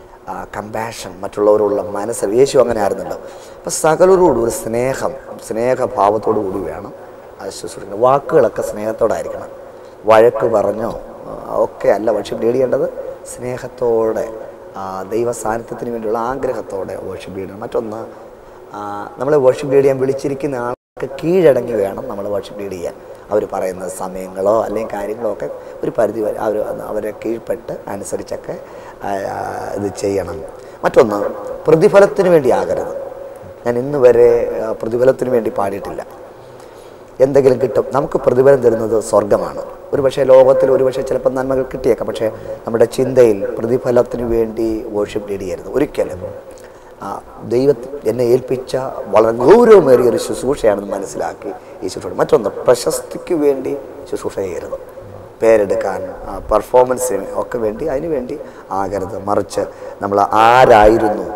കമ്പാഷൻ മറ്റുള്ളവരോടുള്ള മനസ്സ് യേശു അങ്ങനെ ആയിരുന്നല്ലോ അപ്പം സകലരോടും ഒരു സ്നേഹം സ്നേഹഭാവത്തോടു കൂടി വേണം അത് ശുശ്രൂഷിക്കുന്നത് വാക്കുകളൊക്കെ സ്നേഹത്തോടായിരിക്കണം വഴക്ക് പറഞ്ഞോ ആ, ഒക്കെ അല്ല വർഷിപ്പ് ലീഡ് ചെയ്യേണ്ടത് സ്നേഹത്തോടെ ആ, ദൈവ സാന്നിധ്യത്തിന് വേണ്ടിയുള്ള ആഗ്രഹത്തോടെ വർഷിപ്പ് ലീഡ് ചെയ്യണം മറ്റൊന്ന് ആ, നമ്മളെ വർഷിപ്പ് ലീഡ് ചെയ്യാൻ വിളിച്ചിരിക്കുന്ന ആൾക്ക് കീഴടങ്ങി വേണം നമ്മൾ വർഷിപ്പ് ലീഡ് ചെയ്യാൻ അവർ പറയുന്ന സമയങ്ങളോ അല്ലെങ്കിൽ കാര്യങ്ങളോ ഒക്കെ ഒരു പരിധി വരെ അവർ അവരെ കീഴ്പ്പെട്ട് അനുസരിച്ചൊക്കെ ആ, ഇത് ചെയ്യണം മറ്റൊന്ന് പ്രതിഫലത്തിന് വേണ്ടി ആകരുത് ഞാൻ ഇന്ന് വരെ ആ, പ്രതിഫലത്തിന് വേണ്ടി പാടിയിട്ടില്ല എന്തെങ്കിലും കിട്ടും നമുക്ക് പ്രതിഫലം തരുന്നത് സ്വർഗമാണ് ഒരു പക്ഷേ ലോകത്തിൽ ഒരു പക്ഷേ ചിലപ്പോൾ നന്മകൾ കിട്ടിയേക്കാം പക്ഷേ നമ്മുടെ ചിന്തയിൽ പ്രതിഫലത്തിന് വേണ്ടി വർഷിപ്പ് ലീഡ് ചെയ്യരുത് ഒരിക്കലും ആ, ദൈവത്തിൽ എന്നെ ഏൽപ്പിച്ച വളരെ ഗൗരവമേറിയ ഒരു ശുശ്രൂഷയാണെന്ന് മനസ്സിലാക്കി ഈ ശുശ്രൂഷ മറ്റൊന്ന് പ്രശസ്തിക്ക് വേണ്ടി ശുശ്രൂഷ ചെയ്യരുത് പേരെടുക്കാൻ പെർഫോമൻസിന് ഒക്കെ വേണ്ടി അതിന് വേണ്ടി ആകരുത് മറിച്ച് നമ്മൾ ആരായിരുന്നു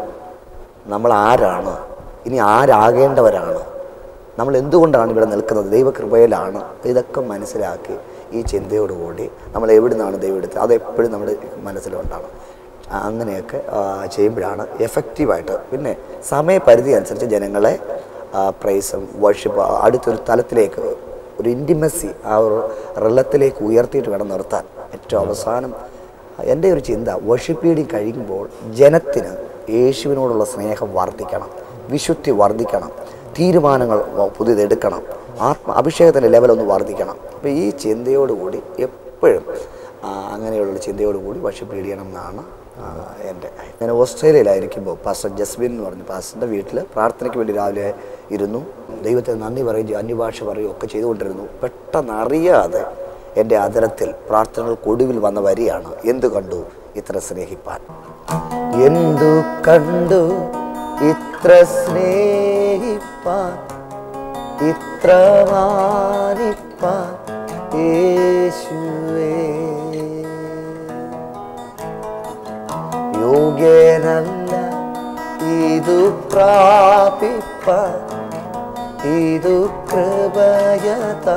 നമ്മൾ ആരാണ് ഇനി ആരാകേണ്ടവരാണ് നമ്മൾ എന്തുകൊണ്ടാണ് ഇവിടെ നിൽക്കുന്നത് ദൈവകൃപയിലാണ് ഇതൊക്കെ മനസ്സിലാക്കി ഈ ചിന്തയോടുകൂടി നമ്മൾ എവിടെ നിന്നാണ് ദൈവം എടുത്തത് അതെപ്പോഴും നമ്മുടെ മനസ്സിലുണ്ടാണ് ആ, അങ്ങനെയൊക്കെ ആ, ചെയ്യുമ്പോഴാണ് എഫക്റ്റീവായിട്ട് പിന്നെ സമയപരിധി അനുസരിച്ച് ജനങ്ങളെ പ്രൈസും വർഷിപ്പ് അടുത്തൊരു തലത്തിലേക്ക് ഒരു ഇൻറ്റിമസി ആ ഒരു റിലത്തിലേക്ക് ഉയർത്തിയിട്ട് വേണം നിർത്താൻ ഏറ്റവും അവസാനം എൻ്റെ ഒരു ചിന്ത വർഷിപ്പ് ലീഡിങ് കഴിയുമ്പോൾ ജനത്തിന് യേശുവിനോടുള്ള സ്നേഹം വർദ്ധിക്കണം വിശുദ്ധി വർദ്ധിക്കണം തീരുമാനങ്ങൾ വ- പുതിയതെടുക്കണം ആത്മ അഭിഷേകത്തിൻ്റെ ലെവലൊന്ന് വർദ്ധിക്കണം അപ്പോൾ ഈ ചിന്തയോടുകൂടി എപ്പോഴും ആ, അങ്ങനെയുള്ള ചിന്തയോടുകൂടി വർഷിപ്പ് ലീഡ് ചെയ്യണം എന്നാണ് ആ, എൻ്റെ ഞാൻ ഓസ്ട്രേലിയയിലായിരിക്കുമ്പോൾ പാസ്റ്റർ ജസ്ബിൻ എന്ന് പറഞ്ഞു പാസ്റ്ററിൻ്റെ വീട്ടിൽ പ്രാർത്ഥനയ്ക്ക് വേണ്ടി രാവിലെ ഇരുന്നു ദൈവത്തെ നന്ദി പറയുകയും ചെയ്യും, അന്യഭാഷ പറയുകയും ഒക്കെ ചെയ്തുകൊണ്ടിരുന്നു പെട്ടെന്ന് അറിയാതെ എൻ്റെ അതരത്തിൽ പ്രാർത്ഥനകൾക്കൊടുവിൽ വന്ന വരിയാണ് എന്തു കണ്ടു ഇത്ര സ്നേഹിപ്പാൻ എന്തു കണ്ടു ഇത്ര സ്നേഹിപ്പാൻ ഇത്ര മാനിപ്പാൻ യേശുവേ യോഗ്യനല്ല ഇതു പ്രാപിപ്പാൻ ഇതു കൃപയത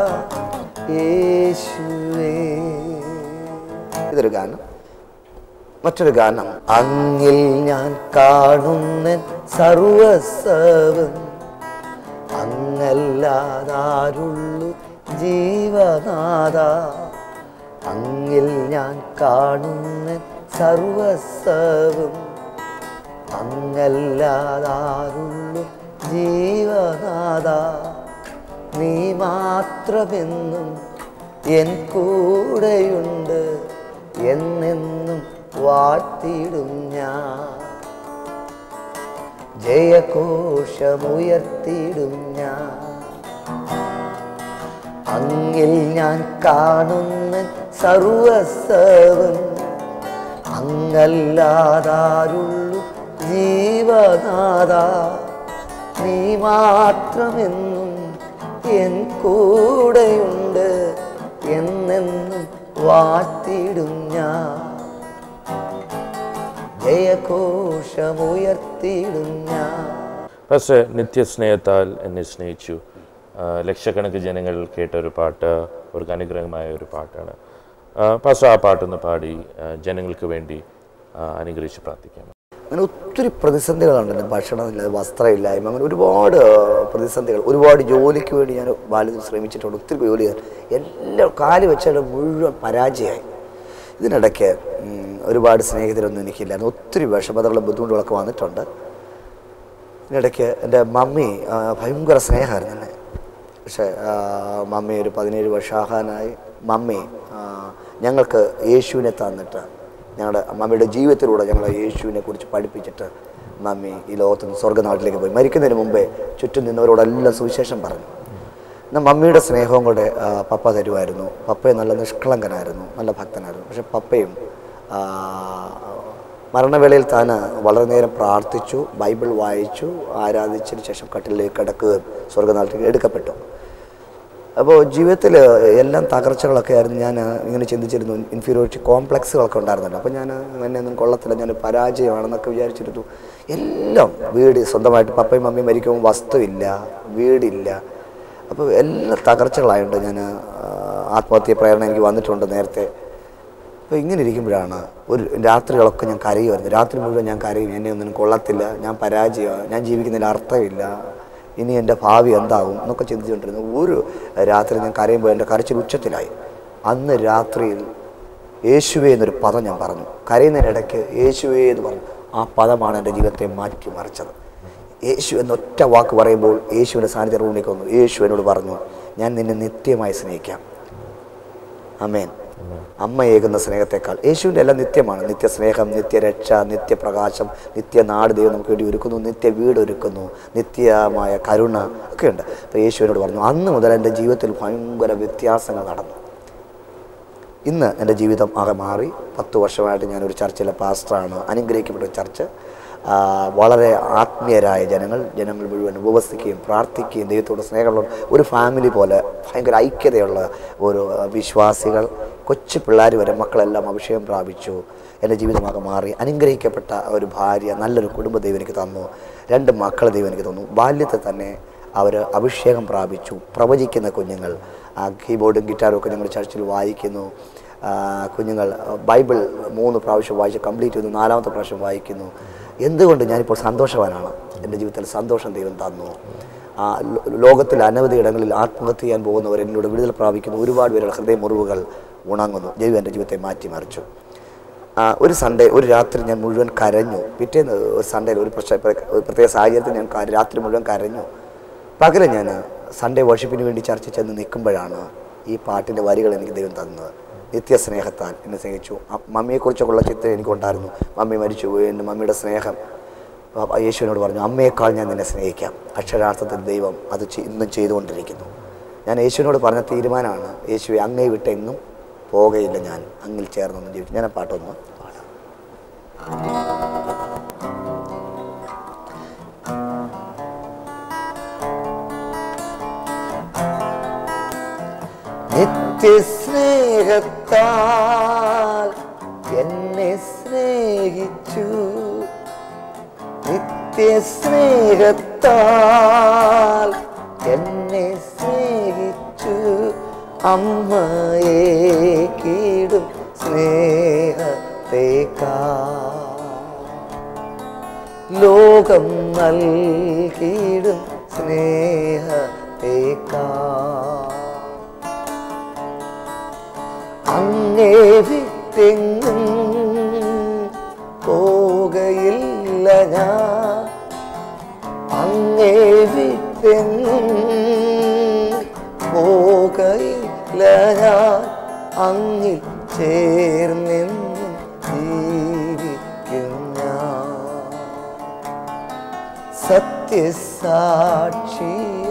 യേശുവേ ഇതൊരു ഗാനം മറ്റൊരു ഗാനം അങ്ങിൽ ഞാൻ കാണുന്ന സർവസവും അങ്ങല്ലാതാരുള്ളു ജീവനാഥ അങ്ങിൽ ഞാൻ കാണുന്ന സർവസവും അങ്ങല്ലാതാരുള്ളു ജീവനാഥ നീ മാത്രമെന്നും എൻ കൂടെയുണ്ട് എന്നെന്നും വാഴ്ത്തിയിടും ഞാൻ ജയഘോഷമുയർത്തിയിടും ഞാൻ അങ്ങിൽ ഞാൻ കാണുന്ന സർവസവും അങ്ങല്ലാതാരുള്ളു ജീവനാഥ നീ മാത്രമെന്നും എൻ കൂടെയുണ്ട് എന്നെന്നും വാഴ്ത്തിയിടും ഞാൻ ജയഘോഷമുയർത്തിയിടും ഞാൻ പക്ഷേ നിത്യസ്നേഹത്താൽ എന്നെ സ്നേഹിച്ചു ആ, ലക്ഷക്കണക്കിന് ജനങ്ങൾ കേട്ട ഒരു പാട്ട് ഒരു അനുഗ്രഹമായ ഒരു പാട്ടാണ് പക്ഷേ ആ പാട്ടൊന്ന് പാടി ആ, ജനങ്ങൾക്ക് വേണ്ടി ആ, അനുഗ്രഹിച്ച് പ്രാർത്ഥിക്കാം അങ്ങനെ ഒത്തിരി പ്രതിസന്ധികളുണ്ട് എൻ്റെ ഭക്ഷണമില്ല വസ്ത്രമില്ലായ്മ അങ്ങനെ ഒരുപാട് പ്രതിസന്ധികൾ ഒരുപാട് ജോലിക്ക് വേണ്ടി ഞാൻ ബാല്യത്തിൽ ശ്രമിച്ചിട്ടുണ്ട് ഒത്തിരി ജോലി ചെയ്തു. എല്ലാം കാല് വെച്ചാൽ മുഴുവൻ പരാജയമായി ഇതിനിടയ്ക്ക് ഉം, ഒരുപാട് സ്നേഹിതരൊന്നും എനിക്കില്ലായിരുന്നു ഒത്തിരി വിഷമതകളും ബുദ്ധിമുട്ടുകളൊക്കെ വന്നിട്ടുണ്ട് ഇതിനിടയ്ക്ക് എൻ്റെ മമ്മി ആ, ഭയങ്കര സ്നേഹമായിരുന്നു എന്നെ പക്ഷേ ആ, മമ്മി ഒരു പതിനേഴ് വർഷാകാനായി മമ്മി ആ, ഞങ്ങൾക്ക് യേശുവിനെ തന്നിട്ട് ഞങ്ങളുടെ മമ്മിയുടെ ജീവിതത്തിലൂടെ ഞങ്ങളെ യേശുവിനെ കുറിച്ച് പഠിപ്പിച്ചിട്ട് മമ്മി ഈ ലോകത്ത് നിന്ന് സ്വർഗ്ഗനാട്ടിലേക്ക് പോയി മരിക്കുന്നതിന് മുമ്പേ ചുറ്റും നിന്നവരോടെല്ലാം സുവിശേഷം പറഞ്ഞു എന്നാൽ മമ്മിയുടെ സ്നേഹവും കൂടെ ആ, പപ്പ തരുമായിരുന്നു പപ്പയും നല്ല നിഷ്കളങ്കനായിരുന്നു നല്ല ഭക്തനായിരുന്നു പക്ഷെ പപ്പയും ആ, മരണവേളയിൽ താൻ വളരെ നേരം പ്രാർത്ഥിച്ചു ബൈബിൾ വായിച്ചു ആരാധിച്ചതിന് ശേഷം കട്ടിലേക്ക് കിടക്കുകയും സ്വർഗ്ഗനാട്ടിലേക്ക് എടുക്കപ്പെട്ടു അപ്പോൾ ജീവിതത്തിൽ എല്ലാം തകർച്ചകളൊക്കെ ആയിരുന്നു ഞാൻ ഇങ്ങനെ ചിന്തിച്ചിരുന്നു ഇൻഫീരിയോറിറ്റി കോംപ്ലക്സുകളൊക്കെ ഉണ്ടായിരുന്നല്ലോ അപ്പോൾ ഞാൻ എന്നെ ഒന്നും കൊള്ളത്തില്ല ഞാൻ പരാജയമാണെന്നൊക്കെ വിചാരിച്ചിരുന്നു എല്ലാം വീട് സ്വന്തമായിട്ട് പപ്പയും മമ്മിയും മരിക്കുമ്പോൾ വസ്തുവില്ല വീടില്ല അപ്പോൾ എല്ലാ തകർച്ചകളായതുകൊണ്ട് ഞാൻ ആത്മഹത്യ പ്രേരണ എനിക്ക് വന്നിട്ടുണ്ട് നേരത്തെ അപ്പോൾ ഇങ്ങനെ ഇരിക്കുമ്പോഴാണ് ഒരു രാത്രികളൊക്കെ ഞാൻ കരയുമായിരുന്നു രാത്രി മുഴുവൻ ഞാൻ കരയും എന്നെ ഒന്നിനും കൊള്ളത്തില്ല ഞാൻ പരാജയമാണ് ഞാൻ ജീവിക്കുന്നതിൽ അർത്ഥമില്ല ഇനി എൻ്റെ ഭാവി എന്താകും എന്നൊക്കെ ചിന്തിച്ചുകൊണ്ടിരുന്നു ഒരു രാത്രി ഞാൻ കരയുമ്പോൾ എൻ്റെ കരച്ചിൽ ഉച്ചത്തിലായി അന്ന് രാത്രിയിൽ യേശുവേ എന്നൊരു പദം ഞാൻ പറഞ്ഞു കരയുന്നതിനിടയ്ക്ക് യേശുവേ എന്ന് പറഞ്ഞു ആ പദമാണ് എൻ്റെ ജീവിതത്തെ മാറ്റിമറിച്ചത് യേശു എന്നൊറ്റ വാക്ക് പറയുമ്പോൾ യേശുവിൻ്റെ സാന്നിധ്യം റൂമിലേക്ക് വന്നു യേശു എന്നോട് പറഞ്ഞു ഞാൻ നിന്നെ നിത്യമായി സ്നേഹിക്കാം അമേൻ അമ്മയേകുന്ന സ്നേഹത്തെക്കാൾ യേശുവിൻ്റെ എല്ലാം നിത്യമാണ് നിത്യസ്നേഹം നിത്യരക്ഷ നിത്യപ്രകാശം നിത്യനാട് ദൈവം നമുക്ക് വേണ്ടി ഒരുക്കുന്നു നിത്യ വീട് ഒരുക്കുന്നു നിത്യമായ കരുണ ഒക്കെ ഉണ്ട് അപ്പോൾ യേശുവിനോട് പറഞ്ഞു അന്ന് മുതൽ എൻ്റെ ജീവിതത്തിൽ ഭയങ്കര വ്യത്യാസങ്ങൾ നടന്നു ഇന്ന് എൻ്റെ ജീവിതം ആകെ മാറി പത്ത് വർഷമായിട്ട് ഞാനൊരു ചർച്ചിലെ പാസ്റ്ററാണ് അനുഗ്രഹിക്കപ്പെട്ട ഒരു ചർച്ച് ആ, വളരെ ആത്മീയരായ ജനങ്ങൾ ജനങ്ങൾ മുഴുവൻ ഉപവസിക്കുകയും പ്രാർത്ഥിക്കുകയും ദൈവത്തോട് സ്നേഹമുള്ള ഒരു ഫാമിലി പോലെ ഭയങ്കര ഐക്യതയുള്ള ഒരു ആ, വിശ്വാസികൾ കൊച്ചു പിള്ളേർ വരെ മക്കളെല്ലാം അഭിഷേകം പ്രാപിച്ചു എൻ്റെ ജീവിതമാകെ മാറി അനുഗ്രഹിക്കപ്പെട്ട ഒരു ഭാര്യ നല്ലൊരു കുടുംബ ദൈവം എനിക്ക് തന്നു രണ്ട് മക്കൾ ദൈവം എനിക്ക് തന്നു ബാല്യത്തിൽ തന്നെ അവർ അഭിഷേകം പ്രാപിച്ചു പ്രവചിക്കുന്ന കുഞ്ഞുങ്ങൾ ആ കീബോർഡും ഗിറ്റാറും ഒക്കെ ഞങ്ങൾ ചർച്ചിൽ വായിക്കുന്നു ആ, കുഞ്ഞുങ്ങൾ ബൈബിൾ മൂന്ന് പ്രാവശ്യം വായിച്ച് കംപ്ലീറ്റ് ചെയ്തു നാലാമത്തെ പ്രാവശ്യം വായിക്കുന്നു എന്തുകൊണ്ട് ഞാനിപ്പോൾ സന്തോഷവാനാണ് എൻ്റെ ജീവിതത്തിൽ സന്തോഷം ദൈവം തന്നു ആ, ലോ- ലോകത്തിൽ അനവധി ഇടങ്ങളിൽ ആത്മഹത്യ ചെയ്യാൻ പോകുന്നവർ എന്നോട് വിടുതൽ പ്രാപിക്കുന്നു ഒരുപാട് പേരുടെ ഹൃദയ മുറിവുകൾ ഉണങ്ങുന്നു ദൈവം എൻ്റെ ജീവിതത്തെ മാറ്റിമറിച്ചു ആ, ഒരു സൺഡേ ഒരു രാത്രി ഞാൻ മുഴുവൻ കരഞ്ഞു പിറ്റേന്ന് ഒരു സൺഡേയിൽ ഒരു പ്രശ്ന ഒരു പ്രത്യേക സാഹചര്യത്തിൽ ഞാൻ കര- രാത്രി മുഴുവൻ കരഞ്ഞു പകരം ഞാൻ സൺഡേ വർഷിപ്പിന് വേണ്ടി ചർച്ച ചെന്ന് നിൽക്കുമ്പോഴാണ് ഈ പാട്ടിൻ്റെ വരികൾ എനിക്ക് ദൈവം തന്നത് നിത്യസ്നേഹത്താൽ എന്നെ സ്നേഹിച്ചു അ- മമ്മിയെക്കുറിച്ചൊക്കെയുള്ള ചിത്രം എനിക്കുണ്ടായിരുന്നു മമ്മി മരിച്ചു പോയി എൻ്റെ മമ്മിയുടെ സ്നേഹം അപ്പ യേശുവിനോട് പറഞ്ഞു അമ്മയേക്കാൾ ഞാൻ നിന്നെ സ്നേഹിക്കാം അക്ഷരാർത്ഥത്തിൽ ദൈവം അത് ചെ- ഇന്നും ചെയ്തുകൊണ്ടിരിക്കുന്നു ഞാൻ യേശുവിനോട് പറഞ്ഞ തീരുമാനമാണ് യേശുവെ അങ്ങേ വിട്ട് എങ്ങും പോകയില്ല ഞാൻ അങ്ങിൽ ചേർന്നൊന്നും ജീവിക്കും ഞാൻ ആ പാട്ടൊന്ന് പാടാം നിത്യസ്നേഹത്താൽ എന്നെ സ്നേഹിച്ചു നിത്യസ്നേഹത്താൽ എന്നെ സ്നേഹിച്ചു അമ്മയെ കീടും സ്നേഹത്തേക്കാ ലോകം നൽകിയിടും സ്നേഹത്തേക്കാ അങ്ങേ വിട്ടെങ്ങും പോകയില്ല ഞാൻ അങ്ങേ വിട്ടെങ്ങും പോകയില്ല ഞാൻ അങ്ങിൽ ചേർന്നെന്നും ജീവിക്കും ഞാൻ സത്യസാക്ഷിയ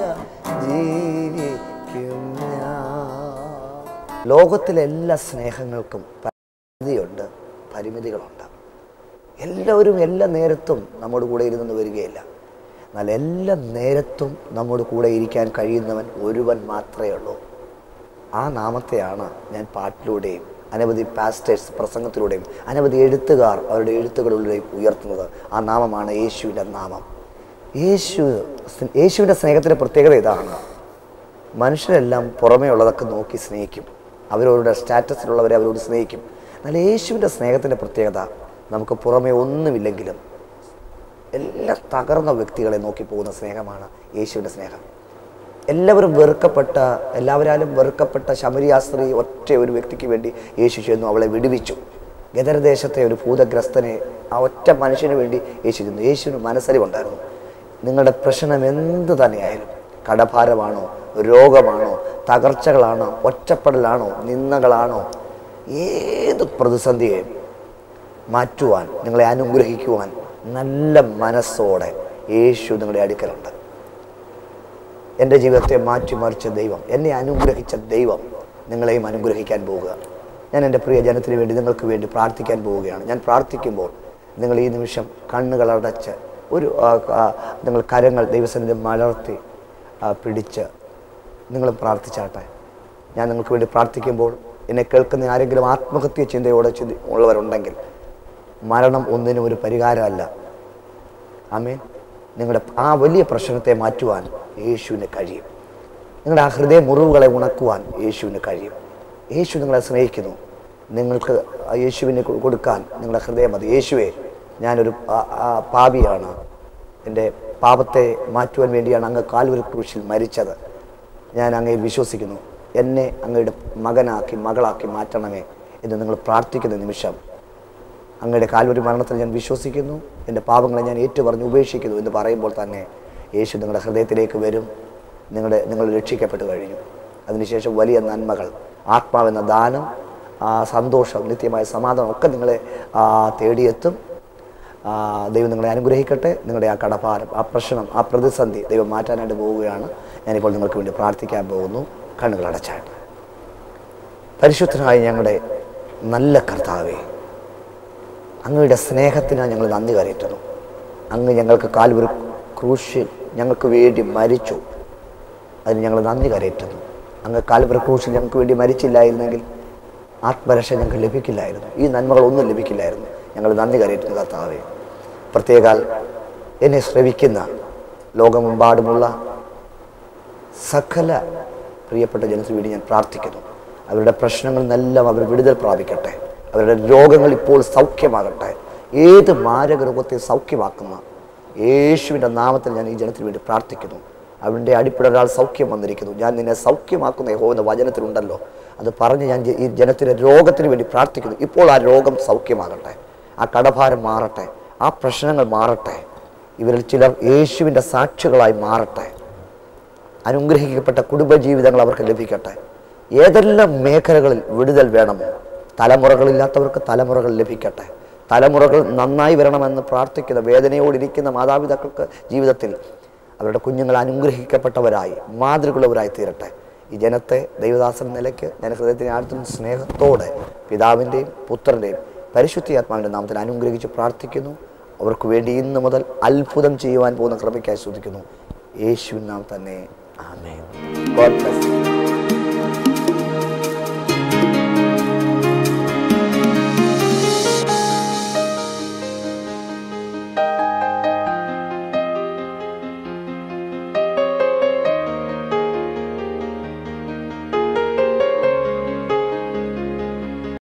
ജീവിക്കും ഞാൻ ലോകത്തിലെ എല്ലാ സ്നേഹങ്ങൾക്കും പരിധിയുണ്ട് പരിമിതികളുണ്ട് എല്ലാവരും എല്ലാ നേരത്തും നമ്മുടെ കൂടെ ഇരുന്നെന്ന് വരികയില്ല എന്നാൽ എല്ലാ നേരത്തും നമ്മുടെ കൂടെ ഇരിക്കാൻ കഴിയുന്നവൻ ഒരുവൻ മാത്രമേ ഉള്ളൂ ആ നാമത്തെയാണ് ഞാൻ പാട്ടിലൂടെയും അനവധി പാസ്റ്റേഴ്സ് പ്രസംഗത്തിലൂടെയും അനവധി എഴുത്തുകാർ അവരുടെ എഴുത്തുകളിലൂടെയും ഉയർത്തുന്നത് ആ നാമമാണ് യേശുവിൻ്റെ നാമം യേശു യേശുവിൻ്റെ സ്നേഹത്തിൻ്റെ പ്രത്യേകത ഇതാണ് മനുഷ്യരെല്ലാം പുറമേ ഉള്ളതൊക്കെ നോക്കി സ്നേഹിക്കും അവരവരുടെ സ്റ്റാറ്റസിലുള്ളവരെ അവരോട് സ്നേഹിക്കും എന്നാൽ യേശുവിൻ്റെ സ്നേഹത്തിൻ്റെ പ്രത്യേകത നമുക്ക് പുറമേ ഒന്നുമില്ലെങ്കിലും എല്ലാ തകർന്ന വ്യക്തികളെ നോക്കി പോകുന്ന സ്നേഹമാണ് യേശുവിൻ്റെ സ്നേഹം എല്ലാവരും വെറുക്കപ്പെട്ട എല്ലാവരാലും വെറുക്കപ്പെട്ട ശമരിയ സ്ത്രീ ഒറ്റ ഒരു വ്യക്തിക്ക് വേണ്ടി യേശു ചെന്നു അവളെ വിടുവിച്ചു ഗദരദേശത്തെ ഒരു ഭൂതഗ്രസ്തനെ ആ ഒറ്റ മനുഷ്യന് വേണ്ടി യേശു ചെന്നു യേശുവിന് മനസ്സരിവുണ്ടായിരുന്നു നിങ്ങളുടെ പ്രശ്നം എന്ത് തന്നെയായാലും കടഭാരമാണോ രോഗമാണോ തകർച്ചകളാണോ ഒറ്റപ്പെടലാണോ നിന്ദകളാണോ ഏത് പ്രതിസന്ധിയെയും മാറ്റുവാൻ നിങ്ങളെ അനുഗ്രഹിക്കുവാൻ നല്ല മനസ്സോടെ യേശു നിങ്ങളുടെ അടുക്കലുണ്ട് എൻ്റെ ജീവിതത്തെ മാറ്റിമറിച്ച ദൈവം എന്നെ അനുഗ്രഹിച്ച ദൈവം നിങ്ങളെയും അനുഗ്രഹിക്കാൻ പോവുക ഞാൻ എൻ്റെ പ്രിയ ജനത്തിന് വേണ്ടി നിങ്ങൾക്ക് വേണ്ടി പ്രാർത്ഥിക്കാൻ പോവുകയാണ് ഞാൻ പ്രാർത്ഥിക്കുമ്പോൾ നിങ്ങൾ ഈ നിമിഷം കണ്ണുകളടച്ച് ഒരു ആ, ആ, നിങ്ങൾ കരങ്ങൾ ദൈവസന്നിധി മലർത്തി ആ, പിടിച്ച് നിങ്ങൾ പ്രാർത്ഥിച്ചാട്ടെ ഞാൻ നിങ്ങൾക്ക് വേണ്ടി പ്രാർത്ഥിക്കുമ്പോൾ എന്നെ കേൾക്കുന്ന ആരെങ്കിലും ആത്മഹത്യ ചിന്തയോടെ ചിന്തി ഉള്ളവരുണ്ടെങ്കിൽ മരണം ഒന്നിനും ഒരു പരിഹാരമല്ല ആമേൻ നിങ്ങളുടെ ആ വലിയ പ്രശ്നത്തെ മാറ്റുവാൻ യേശുവിന് കഴിയും നിങ്ങളുടെ ആ ഹൃദയ മുറിവുകളെ ഉണക്കുവാൻ യേശുവിന് കഴിയും യേശു നിങ്ങളെ സ്നേഹിക്കുന്നു നിങ്ങൾക്ക് ആ യേശുവിന് കൊ- കൊടുക്കാൻ നിങ്ങളുടെ ഹൃദയം മതി യേശുവെ ഞാനൊരു ആ- ആ പാപിയാണ് എൻ്റെ പാപത്തെ മാറ്റുവാൻ വേണ്ടിയാണ് അങ്ങ് കാൽവരി ക്രൂശിൽ മരിച്ചത് ഞാൻ അങ്ങയിൽ വിശ്വസിക്കുന്നു എന്നെ അങ്ങയുടെ മകനാക്കി മകളാക്കി മാറ്റണമേ എന്ന് നിങ്ങൾ പ്രാർത്ഥിക്കുന്ന നിമിഷം അങ്ങയുടെ കാൽവരി മരണത്തിൽ ഞാൻ വിശ്വസിക്കുന്നു എൻ്റെ പാപങ്ങളെ ഞാൻ ഏറ്റുപറഞ്ഞ് ഉപേക്ഷിക്കുന്നു എന്ന് പറയുമ്പോൾ തന്നെ യേശു നിങ്ങളുടെ ഹൃദയത്തിലേക്ക് വരും നിങ്ങളുടെ നിങ്ങൾ രക്ഷിക്കപ്പെട്ടു കഴിഞ്ഞു അതിനുശേഷം വലിയ നന്മകൾ ആത്മാവെന്ന ദാനം ആ സന്തോഷം നിത്യമായ സമാധാനം ഒക്കെ നിങ്ങളെ ആ, തേടിയെത്തും ആ, ദൈവം നിങ്ങളെ അനുഗ്രഹിക്കട്ടെ നിങ്ങളുടെ ആ കടഭാരം ആ പ്രശ്നം ആ പ്രതിസന്ധി ദൈവം മാറ്റാനായിട്ട് പോവുകയാണ് ഞാനിപ്പോൾ നിങ്ങൾക്ക് വേണ്ടി പ്രാർത്ഥിക്കാൻ പോകുന്നു കണ്ണുകൾ അടച്ചാട്ട് പരിശുദ്ധനായ ഞങ്ങളുടെ നല്ല കർത്താവേ അങ്ങയുടെ സ്നേഹത്തിനാണ് ഞങ്ങൾ നന്ദി കരയറ്റുന്നു അങ്ങ് ഞങ്ങൾക്ക് കാൽവരി ക്രൂശിൽ ഞങ്ങൾക്ക് വേണ്ടി മരിച്ചു അതിന് ഞങ്ങൾ നന്ദി കരയറ്റുന്നു അങ്ങ് കാൽവരി ക്രൂശിൽ ഞങ്ങൾക്ക് വേണ്ടി മരിച്ചില്ലായിരുന്നെങ്കിൽ ആത്മരക്ഷ ഞങ്ങൾക്ക് ലഭിക്കില്ലായിരുന്നു ഈ നന്മകളൊന്നും ലഭിക്കില്ലായിരുന്നു ഞങ്ങൾ നന്ദി കരയറ്റുന്നു കർത്താവെ പ്രത്യേകാൽ എന്നെ ശ്രവിക്കുന്ന ലോകമെമ്പാടുമുള്ള സകല പ്രിയപ്പെട്ട ജനത്തിന് വേണ്ടി ഞാൻ പ്രാർത്ഥിക്കുന്നു അവരുടെ പ്രശ്നങ്ങളിൽ നിന്നെല്ലാം അവർ വിടുതൽ പ്രാപിക്കട്ടെ അവരുടെ രോഗങ്ങൾ ഇപ്പോൾ സൗഖ്യമാകട്ടെ ഏത് മാരക രോഗത്തെ സൗഖ്യമാക്കുന്ന യേശുവിൻ്റെ നാമത്തിൽ ഞാൻ ഈ ജനത്തിന് വേണ്ടി പ്രാർത്ഥിക്കുന്നു അവൻ്റെ അടിപ്പിട ഒരാൾ സൗഖ്യം വന്നിരിക്കുന്നു ഞാൻ നിന്നെ സൗഖ്യമാക്കുന്ന യഹോവെന്ന വചനത്തിലുണ്ടല്ലോ അത് പറഞ്ഞ് ഞാൻ ഈ ജനത്തിൻ്റെ രോഗത്തിന് വേണ്ടി പ്രാർത്ഥിക്കുന്നു ഇപ്പോൾ ആ രോഗം സൗഖ്യമാകട്ടെ ആ കടഭാരം മാറട്ടെ ആ പ്രശ്നങ്ങൾ മാറട്ടെ ഇവരിൽ ചിലർ യേശുവിൻ്റെ സാക്ഷികളായി മാറട്ടെ അനുഗ്രഹിക്കപ്പെട്ട കുടുംബജീവിതങ്ങൾ അവർക്ക് ലഭിക്കട്ടെ ഏതെല്ലാം മേഖലകളിൽ വിടുതൽ വേണമോ തലമുറകളില്ലാത്തവർക്ക് തലമുറകൾ ലഭിക്കട്ടെ തലമുറകൾ നന്നായി വരണമെന്ന് പ്രാർത്ഥിക്കുന്ന വേദനയോടിരിക്കുന്ന മാതാപിതാക്കൾക്ക് ജീവിതത്തിൽ അവരുടെ കുഞ്ഞുങ്ങൾ അനുഗ്രഹിക്കപ്പെട്ടവരായി മാതൃകളുള്ളവരായി തീരട്ടെ ഈ ജനത്തെ ദൈവദാസൻ എന്ന നിലയ്ക്ക് ഞാൻ ഹൃദയത്തിന് ആഴ്ത്തുന്ന സ്നേഹത്തോടെ പിതാവിൻ്റെയും പുത്രൻ്റെയും പരിശുദ്ധി ആത്മാവിൻ്റെ നാമത്തിൽ അനുഗ്രഹിച്ച് പ്രാർത്ഥിക്കുന്നു അവർക്ക് വേണ്ടി ഇന്ന് മുതൽ അത്ഭുതം ചെയ്യുവാൻ പോകുന്ന കൃപയ്ക്കായി ശ്രദ്ധിക്കുന്നു യേശുവിൻ നാം തന്നെ ആമേൻ ഗോഡ് ബ്ലസ് യു